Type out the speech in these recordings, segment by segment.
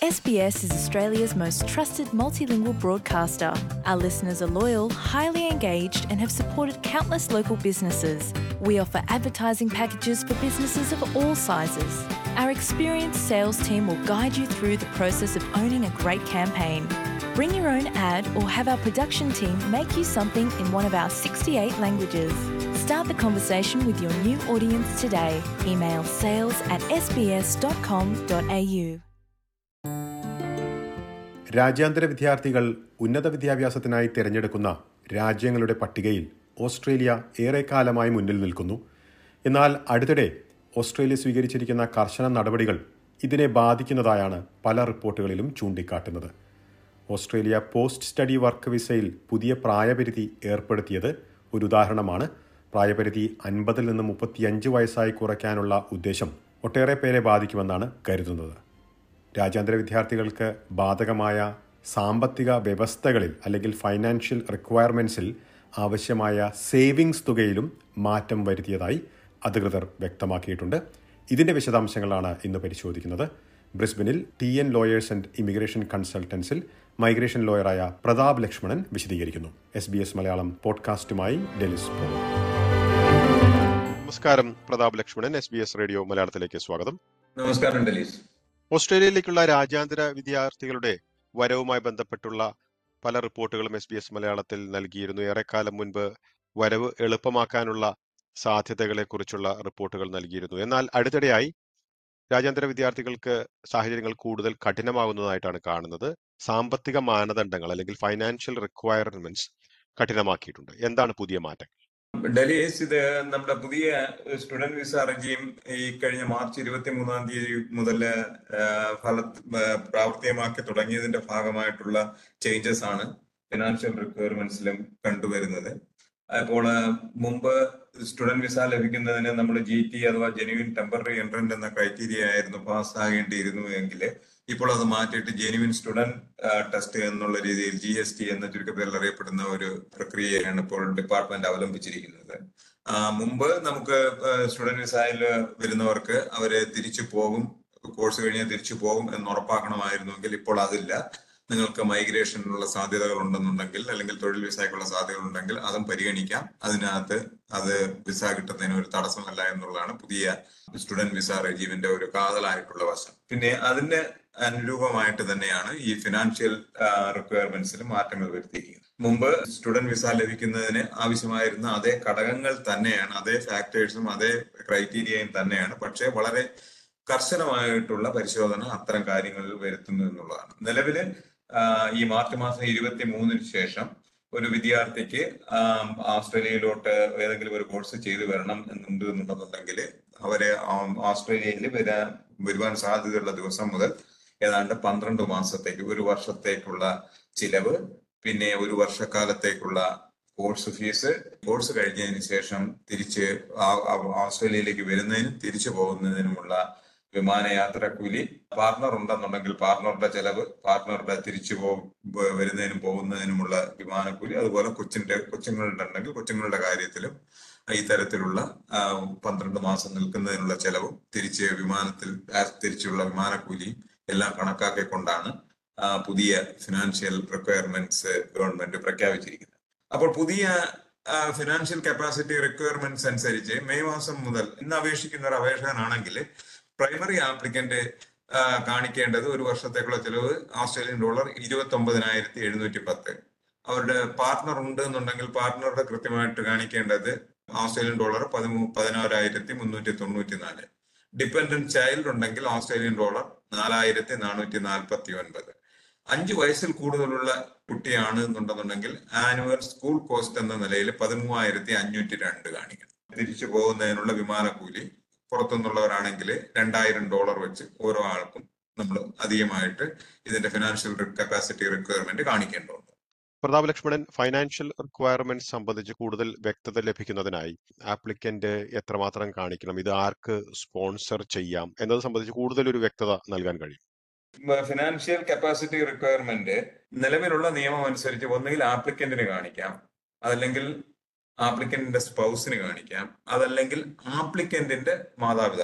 SBS is Australia's most trusted multilingual broadcaster. Our listeners are loyal, highly engaged, and have supported countless local businesses. We offer advertising packages for businesses of all sizes. Our experienced sales team will guide you through the process of owning a great campaign. Bring your own ad or have our production team make you something in one of our 68 languages. Start the conversation with your new audience today. Email sales at sbs.com.au. രാജ്യാന്തര വിദ്യാർത്ഥികൾ ഉന്നത വിദ്യാഭ്യാസത്തിനായി തിരഞ്ഞെടുക്കുന്ന രാജ്യങ്ങളുടെ പട്ടികയിൽ Australia ഏറെക്കാലമായി മുന്നിൽ നിൽക്കുന്നു എന്നാൽ അടുത്തിടെ ഓസ്ട്രേലിയ സ്വീകരിച്ചിരിക്കുന്ന കർശന നടപടികൾ ഇതിനെ ബാധിക്കുന്നതായാണ് പല റിപ്പോർട്ടുകളിലും ചൂണ്ടിക്കാട്ടുന്നത് ഓസ്ട്രേലിയ പോസ്റ്റ് സ്റ്റഡി വർക്ക് വിസയിൽ പുതിയ പ്രായപരിധി ഏർപ്പെടുത്തിയത് ഒരു ഉദാഹരണമാണ് പ്രായപരിധി അൻപതിൽ നിന്ന് മുപ്പത്തിയഞ്ച് വയസ്സായി കുറയ്ക്കാനുള്ള ഉദ്ദേശം ഒട്ടേറെ പേരെ ബാധിക്കുമെന്നാണ് കരുതുന്നത് രാജ്യാന്തര വിദ്യാർത്ഥികൾക്ക് ബാധകമായ സാമ്പത്തിക വ്യവസ്ഥകളിൽ അല്ലെങ്കിൽ ഫൈനാൻഷ്യൽ റിക്വയർമെൻറ്റ്സിൽ ആവശ്യമായ സേവിങ്സ് തുകയിലും മാറ്റം വരുത്തിയതായി അധികൃതർ വ്യക്തമാക്കിയിട്ടുണ്ട് ഇതിന്റെ വിശദാംശങ്ങളാണ് ഇന്ന് പരിശോധിക്കുന്നത് ബ്രിസ്ബനിൽ T N lawyers and immigration കൺസൾട്ടൻസിൽ മൈഗ്രേഷൻ ലോയറായ പ്രതാപ് ലക്ഷ്മണൻ വിശദീകരിക്കുന്നു എസ് ബി എസ് മലയാളം പോഡ്കാസ്റ്റുമായി ഡെലിസ് പോൾ നമസ്കാരം Pratap Lakshmanan S B S radio മലയാളത്തിലേക്ക് സ്വാഗതം നമസ്കാരം ഡെലീസ് ഓസ്ട്രേലിയയിലേക്കുള്ള രാജ്യാന്തര വിദ്യാർത്ഥികളുടെ വരവുമായി ബന്ധപ്പെട്ടുള്ള പല റിപ്പോർട്ടുകളും എസ് ബി എസ് മലയാളത്തിൽ നൽകിയിരുന്നു ഏറെക്കാലം മുൻപ് വരവ് എളുപ്പമാക്കാനുള്ള സാധ്യതകളെ കുറിച്ചുള്ള റിപ്പോർട്ടുകൾ നൽകിയിരുന്നു എന്നാൽ അടുത്തിടെയായി രാജ്യാന്തര വിദ്യാർത്ഥികൾക്ക് സാഹചര്യങ്ങൾ കൂടുതൽ കഠിനമാകുന്നതായിട്ടാണ് കാണുന്നത് സാമ്പത്തിക മാനദണ്ഡങ്ങൾ അല്ലെങ്കിൽ ഫൈനാൻഷ്യൽ റിക്വയർമെന്റ്സ് കഠിനമാക്കിയിട്ടുണ്ട് എന്താണ് പുതിയ മാറ്റം ഡെലീസ് ഇത് നമ്മുടെ പുതിയ സ്റ്റുഡന്റ് വിസ റെജീം ഈ കഴിഞ്ഞ മാർച്ച് ഇരുപത്തി മൂന്നാം തീയതി മുതൽ ഫല പ്രാവർത്തികമാക്കി തുടങ്ങിയതിന്റെ ഭാഗമായിട്ടുള്ള ചേഞ്ചസ് ആണ് ഫിനാൻഷ്യൽ റിക്വയർമെന്റ്സിലും കണ്ടുവരുന്നത് അപ്പോൾ മുമ്പ് സ്റ്റുഡന്റ് വിസ ലഭിക്കുന്നതിന് നമ്മൾ ജി ടി അഥവാ ജെനുവിൻ ടെമ്പററി എൻട്രന്റ് എന്ന ക്രൈറ്റീരിയ ആയിരുന്നു പാസ് ആകേണ്ടിയിരുന്നു എങ്കിൽ ഇപ്പോൾ അത് മാറ്റിയിട്ട് ജെനുവിൻ സ്റ്റുഡന്റ് ടെസ്റ്റ് എന്നുള്ള രീതിയിൽ ജി എസ് ടി എന്ന ചുരുക്കപ്പേരിൽ അറിയപ്പെടുന്ന ഒരു പ്രക്രിയയാണ് ഇപ്പോൾ ഡിപ്പാർട്ട്മെന്റ് അവലംബിച്ചിരിക്കുന്നത് മുമ്പ് നമുക്ക് സ്റ്റുഡന്റ് വിസയിൽ വരുന്നവർക്ക് അവര് തിരിച്ചു പോകും കോഴ്സ് കഴിഞ്ഞാൽ തിരിച്ചു പോകും എന്ന് ഉറപ്പാക്കണമായിരുന്നുവെങ്കിൽ ഇപ്പോൾ അതില്ല നിങ്ങൾക്ക് മൈഗ്രേഷനുള്ള സാധ്യതകൾ ഉണ്ടെന്നുണ്ടെങ്കിൽ അല്ലെങ്കിൽ തൊഴിൽ വിസയ്ക്കുള്ള സാധ്യതകൾ ഉണ്ടെങ്കിൽ അതും പരിഗണിക്കാം അതിനകത്ത് അത് വിസ കിട്ടുന്നതിന് ഒരു തടസ്സമല്ല എന്നുള്ളതാണ് പുതിയ സ്റ്റുഡന്റ് വിസ റെജീമിന്റെ ഒരു കാതലായിട്ടുള്ള വശം പിന്നെ അതിന്റെ അനുരൂപമായിട്ട് തന്നെയാണ് ഈ ഫിനാൻഷ്യൽ റിക്വയർമെന്റ്സിൽ മാറ്റങ്ങൾ വരുത്തിയിരിക്കുന്നത് മുമ്പ് സ്റ്റുഡന്റ് വിസ ലഭിക്കുന്നതിന് ആവശ്യമായിരുന്ന അതേ ഘടകങ്ങൾ തന്നെയാണ് അതേ ഫാക്ടേഴ്സും അതേ ക്രൈറ്റീരിയയും തന്നെയാണ് പക്ഷേ വളരെ കർശനമായിട്ടുള്ള പരിശോധന അത്തരം കാര്യങ്ങളിൽ വരുത്തുന്നു എന്നുള്ളതാണ് നിലവില് ഈ മാർച്ച് മാസം ഇരുപത്തി മൂന്നിന് ശേഷം ഒരു വിദ്യാർത്ഥിക്ക് ഓസ്ട്രേലിയയിലോട്ട് ഏതെങ്കിലും ഒരു കോഴ്സ് ചെയ്തു വരണം എന്നുണ്ട് എന്നുണ്ടെന്നുണ്ടെങ്കിൽ അവരെ ഓസ്ട്രേലിയയിൽ വരാൻ വരുവാൻ സാധ്യതയുള്ള ദിവസം മുതൽ ഏതാണ്ട് പന്ത്രണ്ട് മാസത്തേക്ക് ഒരു വർഷത്തേക്കുള്ള ചിലവ് പിന്നെ ഒരു വർഷക്കാലത്തേക്കുള്ള കോഴ്സ് ഫീസ് കോഴ്സ് കഴിഞ്ഞതിന് ശേഷം തിരിച്ച് ഓസ്ട്രേലിയയിലേക്ക് വരുന്നതിനും തിരിച്ചു പോകുന്നതിനുമുള്ള വിമാനയാത്ര കൂലി പാർട്ണർ ഉണ്ടെന്നുണ്ടെങ്കിൽ പാർട്ണറുടെ ചെലവ് പാർട്ണറുടെ തിരിച്ചു പോ വരുന്നതിനും പോകുന്നതിനുമുള്ള വിമാനക്കൂലി അതുപോലെ കൊച്ചിന്റെ കൊച്ചുങ്ങളുടെ ഉണ്ടെങ്കിൽ കൊച്ചുങ്ങളുടെ കാര്യത്തിലും ഈ തരത്തിലുള്ള പന്ത്രണ്ട് മാസം നിൽക്കുന്നതിനുള്ള ചെലവും തിരിച്ച് വിമാനത്തിൽ തിരിച്ചുള്ള വിമാനക്കൂലിയും എല്ലാം കണക്കാക്കിക്കൊണ്ടാണ് പുതിയ ഫിനാൻഷ്യൽ റിക്വയർമെന്റ്സ് ഗവൺമെന്റ് പ്രഖ്യാപിച്ചിരിക്കുന്നത് അപ്പോൾ പുതിയ ഫിനാൻഷ്യൽ കപ്പാസിറ്റി റിക്വയർമെന്റ്സ് അനുസരിച്ച് മെയ് മാസം മുതൽ ഇന്ന് അപേക്ഷിക്കുന്ന ഒരു അപേക്ഷകനാണെങ്കിൽ പ്രൈമറി ആപ്ലിക്കന്റ് കാണിക്കേണ്ടത് ഒരു വർഷത്തേക്കുള്ള ചിലവ് ഓസ്ട്രേലിയൻ ഡോളർ ഇരുപത്തി ഒമ്പതിനായിരത്തി എഴുന്നൂറ്റി പത്ത് അവരുടെ പാർട്ണർ ഉണ്ട് എന്നുണ്ടെങ്കിൽ പാർട്ണറുടെ കൃത്യമായിട്ട് കാണിക്കേണ്ടത് ഓസ്ട്രേലിയൻ ഡോളർ പതിമൂ പതിനോരായിരത്തി മുന്നൂറ്റി തൊണ്ണൂറ്റി നാല് ഡിപ്പെൻഡന്റ് ചൈൽഡ് ഉണ്ടെങ്കിൽ ഓസ്ട്രേലിയൻ ഡോളർ നാലായിരത്തി നാനൂറ്റി നാൽപ്പത്തി ഒൻപത് അഞ്ച് വയസ്സിൽ കൂടുതലുള്ള കുട്ടിയാണ് എന്നുണ്ടെന്നുണ്ടെങ്കിൽ ആനുവൽ സ്കൂൾ കോസ്റ്റ് എന്ന നിലയിൽ പതിമൂവായിരത്തി അഞ്ഞൂറ്റി രണ്ട് കാണിക്കണം തിരിച്ചു പോകുന്നതിനുള്ള വിമാനക്കൂലി പുറത്തുനിന്നുള്ളവരാണെങ്കിൽ രണ്ടായിരം ഡോളർ വെച്ച് ഓരോ ആൾക്കും നമ്മൾ അധികമായിട്ട് ഇതിന്റെ ഫിനാൻഷ്യൽ കപ്പാസിറ്റി റിക്വയർമെന്റ് കാണിക്കേണ്ടതുണ്ട് പ്രതാപ് ലക്ഷ്മണൻ ഫൈനാൻഷ്യൽ റിക്വയർമെന്റ് സംബന്ധിച്ച് കൂടുതൽ വ്യക്തത ലഭിക്കുന്നതിനായി ആപ്ലിക്കന്റ് എത്രമാത്രം കാണിക്കണം ഇത് ആർക്ക് സ്പോൺസർ ചെയ്യാം എന്നത് സംബന്ധിച്ച് കൂടുതൽ ഒരു വ്യക്തത നൽകാൻ കഴിയും ഫിനാൻഷ്യൽ കപ്പാസിറ്റി റിക്വയർമെന്റ് നിലവിലുള്ള നിയമം അനുസരിച്ച് ഒന്നുകിൽ ആപ്ലിക്കന്റിന് കാണിക്കാം അതല്ലെങ്കിൽ ആപ്ലിക്കന്റിന്റെ സ്പൗസിന് കാണിക്കാം അതല്ലെങ്കിൽ ആപ്ലിക്കന്റിന്റെ മാതാപിതാക്കൾക്ക്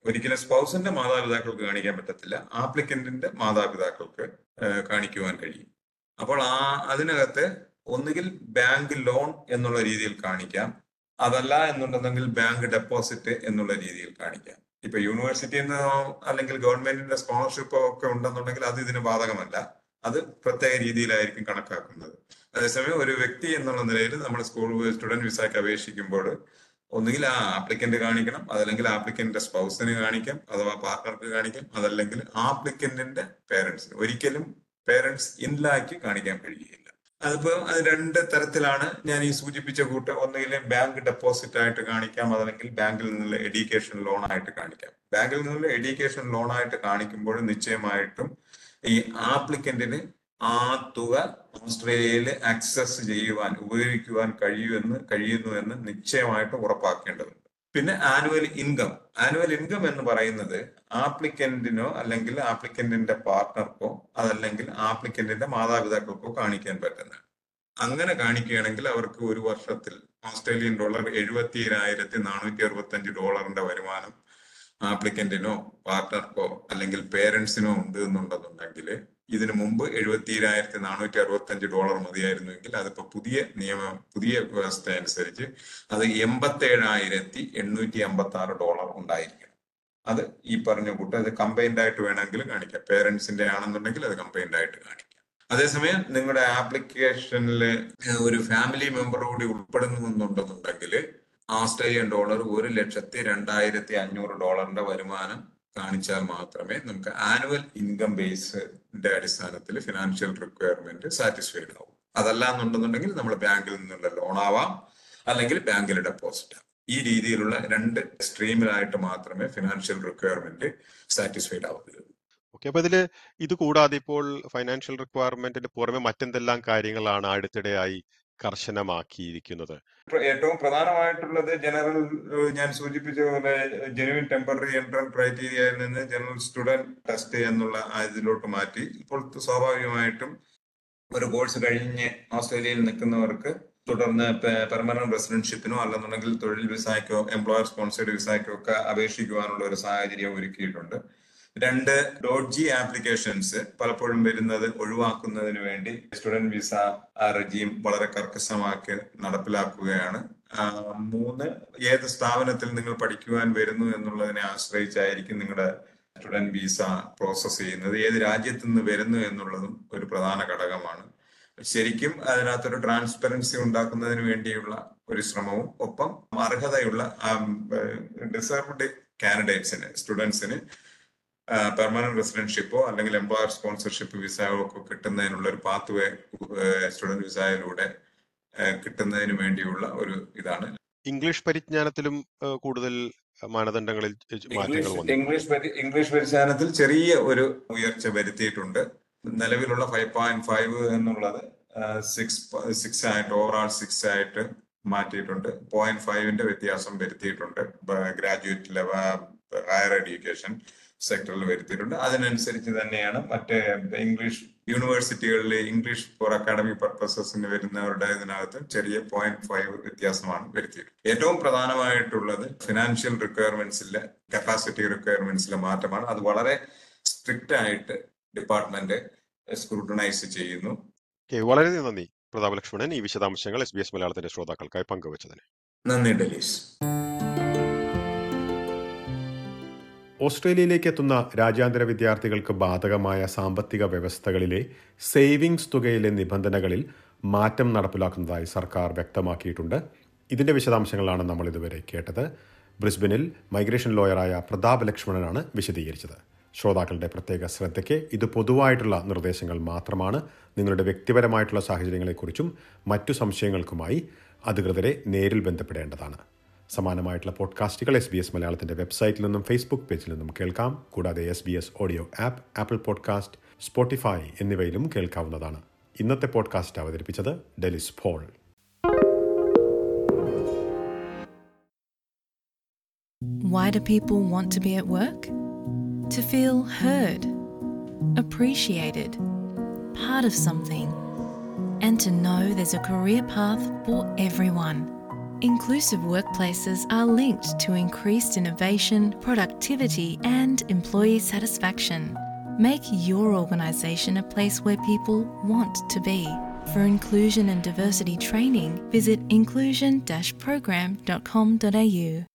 ഒരിക്കലും സ്പൗസിന്റെ മാതാപിതാക്കൾക്ക് കാണിക്കാൻ പറ്റത്തില്ല ആപ്ലിക്കന്റിന്റെ മാതാപിതാക്കൾക്ക് കാണിക്കുവാൻ കഴിയും അപ്പോൾ ആ അതിനകത്ത് ഒന്നുകിൽ ബാങ്ക് ലോൺ എന്നുള്ള രീതിയിൽ കാണിക്കാം അതല്ല എന്നുണ്ടെങ്കിൽ ബാങ്ക് ഡെപ്പോസിറ്റ് എന്നുള്ള രീതിയിൽ കാണിക്കാം ഇപ്പൊ യൂണിവേഴ്സിറ്റിയിൽ നിന്നോ അല്ലെങ്കിൽ ഗവൺമെന്റിന്റെ സ്കോളർഷിപ്പോ ഒക്കെ ഉണ്ടെന്നുണ്ടെങ്കിൽ അത് ഇതിന് ബാധകമല്ല അത് പ്രത്യേക രീതിയിലായിരിക്കും കണക്കാക്കുന്നത് അതേസമയം ഒരു വ്യക്തി എന്നുള്ള നിലയിൽ നമ്മൾ സ്കൂൾ സ്റ്റുഡന്റ് വിസയ്ക്ക് അപേക്ഷിക്കുമ്പോൾ ഒന്നുകിൽ ആ ആപ്ലിക്കന്റ് കാണിക്കണം അതല്ലെങ്കിൽ ആപ്ലിക്കന്റിന്റെ സ്പൗസിന് കാണിക്കാം അഥവാ പാർട്ട്ണർക്ക് കാണിക്കാം അതല്ലെങ്കിൽ ആപ്ലിക്കന്റിന്റെ പേരൻസിന് ഒരിക്കലും പേരൻസ് ഇൻലാക്ക് കാണിക്കാൻ കഴിയുകയില്ല അതിപ്പോ അത് രണ്ട് തരത്തിലാണ് ഞാൻ ഈ സൂചിപ്പിച്ച കൂട്ട് ഒന്നുകിൽ ബാങ്ക് ഡെപ്പോസിറ്റ് ആയിട്ട് കാണിക്കാം അതല്ലെങ്കിൽ ബാങ്കിൽ നിന്നുള്ള എഡ്യൂക്കേഷൻ ലോൺ ആയിട്ട് കാണിക്കാം ബാങ്കിൽ നിന്നുള്ള എഡ്യൂക്കേഷൻ ലോൺ ആയിട്ട് കാണിക്കുമ്പോൾ നിശ്ചയമായിട്ടും ഈ ആപ്ലിക്കന്റിന് ആ തുക ഓസ്ട്രേലിയയിൽ ആക്സസ് ചെയ്യുവാൻ ഉപയോഗിക്കുവാൻ കഴിയുമെന്ന് കഴിയുന്നു എന്ന് നിശ്ചയമായിട്ട് ഉറപ്പാക്കേണ്ടതുണ്ട് പിന്നെ ആനുവൽ ഇൻകം ആനുവൽ ഇൻകം എന്ന് പറയുന്നത് ആപ്ലിക്കന്റിനോ അല്ലെങ്കിൽ ആപ്ലിക്കന്റിന്റെ പാർട്ട്ണർക്കോ അതല്ലെങ്കിൽ ആപ്ലിക്കന്റിന്റെ മാതാപിതാക്കൾക്കോ കാണിക്കാൻ പറ്റുന്നതാണ് അങ്ങനെ കാണിക്കുകയാണെങ്കിൽ അവർക്ക് ഒരു വർഷത്തിൽ ഓസ്ട്രേലിയൻ ഡോളർ എഴുപത്തിരായിരത്തി നാനൂറ്റി അറുപത്തി അഞ്ച് ഡോളറിന്റെ വരുമാനം ആപ്ലിക്കന്റിനോ പാർട്ട്ണർക്കോ അല്ലെങ്കിൽ പേരൻസിനോ ഉണ്ട് എന്നുണ്ടെന്നുണ്ടെങ്കിൽ ഇതിനു മുമ്പ് എഴുപത്തിരായിരത്തി നാനൂറ്റി അറുപത്തി അഞ്ച് ഡോളർ മതിയായിരുന്നുവെങ്കിൽ അതിപ്പോ പുതിയ നിയമം പുതിയ വ്യവസ്ഥ അനുസരിച്ച് അത് എൺപത്തേഴായിരത്തി എണ്ണൂറ്റി അമ്പത്തി ആറ് ഡോളർ ഉണ്ടായിരിക്കണം അത് ഈ പറഞ്ഞ കൂട്ട് അത് കമ്പൈൻഡ് ആയിട്ട് വേണമെങ്കിൽ കാണിക്കാം പേരൻസിന്റെ ആണെന്നുണ്ടെങ്കിൽ അത് കമ്പൈൻഡ് ആയിട്ട് കാണിക്കാം അതേസമയം നിങ്ങളുടെ ആപ്ലിക്കേഷനിൽ ഒരു ഫാമിലി മെമ്പർ കൂടി ഉൾപ്പെടുന്നുണ്ടെന്നുണ്ടെങ്കിൽ ആസ്ട്രേലിയൻ ഡോളർ ഒരു ലക്ഷത്തി രണ്ടായിരത്തി അഞ്ഞൂറ് ഡോളറിന്റെ വരുമാനം കാണിച്ചാൽ മാത്രമേ നമുക്ക് ആനുവൽ ഇൻകം ബേസിന്റെ അടിസ്ഥാനത്തിൽ ഫിനാൻഷ്യൽ റിക്വയർമെന്റ് സാറ്റിസ്ഫൈഡ് ആവും അതല്ല എന്നുണ്ടെന്നുണ്ടെങ്കിൽ നമ്മൾ ബാങ്കിൽ നിന്നുള്ള ലോൺ ആവാം അല്ലെങ്കിൽ ബാങ്കിൽ ഡെപ്പോസിറ്റ് ആവാം ഈ രീതിയിലുള്ള രണ്ട് സ്ട്രീമിലായിട്ട് മാത്രമേ ഫിനാൻഷ്യൽ റിക്വയർമെന്റ് സാറ്റിസ്ഫൈഡ് ആവുകയുള്ളൂ ഓക്കെ അപ്പൊ ഇതില് ഇത് കൂടാതെ ഇപ്പോൾ ഫൈനാൻഷ്യൽ റിക്വയർമെന്റിന് പുറമെ മറ്റെന്തെല്ലാം കാര്യങ്ങളാണ് അടുത്തിടെയായി കർശനമാക്കിയിരിക്കുന്നത് ഏറ്റവും പ്രധാനമായിട്ടുള്ളത് ജനറൽ ഞാൻ സൂചിപ്പിച്ച പോലെ ജെനുവിൻ ടെമ്പററി എൻട്രൻ ക്രൈറ്റീരിയയിൽ നിന്ന് ജനറൽ സ്റ്റുഡന്റ് ടെസ്റ്റ് എന്നുള്ള ഇതിലോട്ട് മാറ്റി ഇപ്പോൾ സ്വാഭാവികമായിട്ടും ഒരു കോഴ്സ് കഴിഞ്ഞ് ഓസ്ട്രേലിയയിൽ നിൽക്കുന്നവർക്ക് തുടർന്ന് പെർമനന്റ് റെസിഡൻഷിപ്പിനോ അല്ലെന്നുണ്ടെങ്കിൽ തൊഴിൽ വിസയ്ക്കോ എംപ്ലോയർ സ്പോൺസേഡ് വിസയ്ക്കോ ഒക്കെ അപേക്ഷിക്കുവാനുള്ള ഒരു സാഹചര്യം ഒരുക്കിയിട്ടുണ്ട് രണ്ട് ഡോട്ട് ആപ്ലിക്കേഷൻസ് പലപ്പോഴും വരുന്നത് ഒഴിവാക്കുന്നതിന് വേണ്ടി സ്റ്റുഡന്റ് വിസ റെജീം വളരെ കർക്കശമാക്കി നടപ്പിലാക്കുകയാണ് മൂന്ന് ഏത് സ്ഥാപനത്തിൽ നിങ്ങൾ പഠിക്കുവാൻ വരുന്നു എന്നുള്ളതിനെ ആശ്രയിച്ചായിരിക്കും നിങ്ങളുടെ സ്റ്റുഡന്റ് വിസ പ്രോസസ് ചെയ്യുന്നത് ഏത് രാജ്യത്തു നിന്ന് വരുന്നു എന്നുള്ളതും ഒരു പ്രധാന ഘടകമാണ് ശരിക്കും അതിനകത്തൊരു ട്രാൻസ്പെറൻസി ഉണ്ടാക്കുന്നതിന് വേണ്ടിയുള്ള ഒരു ശ്രമവും ഒപ്പം അർഹതയുള്ള ഡിസർവ്ഡ് കാൻഡിഡേറ്റ്സിന് സ്റ്റുഡൻസിന് പെർമനന്റ് റെസിഡൻഷിപ്പോ അല്ലെങ്കിൽ എംപ്ലോയർ സ്പോൺസർഷിപ്പ് വിസയോ ഒക്കെ കിട്ടുന്നതിനുള്ള ഒരു പാത്ത് വേ സ്റ്റുഡന്റ് വിസയിലൂടെ കിട്ടുന്നതിന് വേണ്ടിയുള്ള ഒരു ഇതാണ് ഇംഗ്ലീഷ് പരിജ്ഞാനത്തിലും കൂടുതൽ മാനദണ്ഡങ്ങളിൽ മാറ്റങ്ങൾ ഇംഗ്ലീഷ് ഇംഗ്ലീഷ് പരിജ്ഞാനത്തിൽ ചെറിയ ഒരു ഉയർച്ച വരുത്തിയിട്ടുണ്ട് നിലവിലുള്ള ഫൈവ് പോയിന്റ് ഫൈവ് എന്നുള്ളത് സിക്സ് സിക്സ് ആയിട്ട് ഓവറോൾ സിക്സ് ആയിട്ട് മാറ്റിയിട്ടുണ്ട് പോയിന്റ് ഫൈവിന്റെ വ്യത്യാസം വരുത്തിയിട്ടുണ്ട് ഗ്രാജുവേറ്റ് ലെവൽ ഹയർ എഡ്യൂക്കേഷൻ സെക്ടറിൽ വരുത്തിയിട്ടുണ്ട് അതിനനുസരിച്ച് തന്നെയാണ് മറ്റേ ഇംഗ്ലീഷ് യൂണിവേഴ്സിറ്റികളിൽ ഇംഗ്ലീഷ് ഫോർ അക്കാഡമിക് പർപ്പസസിന് വരുന്നവരുടെ ഇതിനകത്ത് ചെറിയ പോയിന്റ് ഫൈവ് വ്യത്യാസമാണ് വരുത്തിയത് ഏറ്റവും പ്രധാനമായിട്ടുള്ളത് ഫിനാൻഷ്യൽ റിക്വയർമെന്റ്സിലെ കപ്പാസിറ്റി റിക്വയർമെന്റ്സിലെ മാറ്റമാണ് അത് വളരെ സ്ട്രിക്റ്റ് ആയിട്ട് ഡിപ്പാർട്ട്മെന്റ് സ്ക്രൂട്ടനൈസ് ചെയ്യുന്നു വളരെ നന്ദി പ്രതാപ ലക്ഷ്മണൻ ഈ വിശദാംശങ്ങൾ എസ് ബി എസ് മലയാളത്തിന്റെ ശ്രോതാക്കൾക്കായി പങ്കുവച്ചതിന് നന്ദി ഡെലീസ് ഓസ്ട്രേലിയയിലേക്ക് എത്തുന്ന രാജ്യാന്തര വിദ്യാർത്ഥികൾക്ക് ബാധകമായ സാമ്പത്തിക വ്യവസ്ഥകളിലെ സേവിങ്സ് തുകയിലെ നിബന്ധനകളിൽ മാറ്റം നടപ്പിലാക്കുന്നതായി സർക്കാർ വ്യക്തമാക്കിയിട്ടുണ്ട് ഇതിന്റെ വിശദാംശങ്ങളാണ് നമ്മൾ ഇതുവരെ കേട്ടത് ബ്രിസ്ബനിൽ മൈഗ്രേഷൻ ലോയറായ പ്രതാപ് ലക്ഷ്മണനാണ് വിശദീകരിച്ചത് ശ്രോതാക്കളുടെ പ്രത്യേക ശ്രദ്ധയ്ക്ക് ഇത് പൊതുവായിട്ടുള്ള നിർദ്ദേശങ്ങൾ മാത്രമാണ് നിങ്ങളുടെ വ്യക്തിപരമായിട്ടുള്ള സാഹചര്യങ്ങളെക്കുറിച്ചും മറ്റു സംശയങ്ങൾക്കുമായി അധികൃതരെ നേരിൽ ബന്ധപ്പെടേണ്ടതാണ് സമാനമായിട്ടുള്ള പോഡ്കാസ്റ്റുകൾ എസ് ബി എസ് മലയാളത്തിന്റെ വെബ്സൈറ്റിൽ നിന്നും ഫേസ്ബുക്ക് പേജിൽ നിന്നും കേൾക്കാം കൂടാതെ S B S audio app Apple podcast Spotify എന്നിവയിലും കേൾക്കാവുന്നതാണ് ഇന്നത്തെ പോഡ്കാസ്റ്റ് അവതരിപ്പിച്ചത് Delys Paul Why do people want to be at work? To feel heard, appreciated, part of something, and to know there's a career path for everyone. Inclusive workplaces are linked to increased innovation, productivity, and employee satisfaction. Make your organisation a place where people want to be. For inclusion and diversity training, visit inclusion-program.com.au.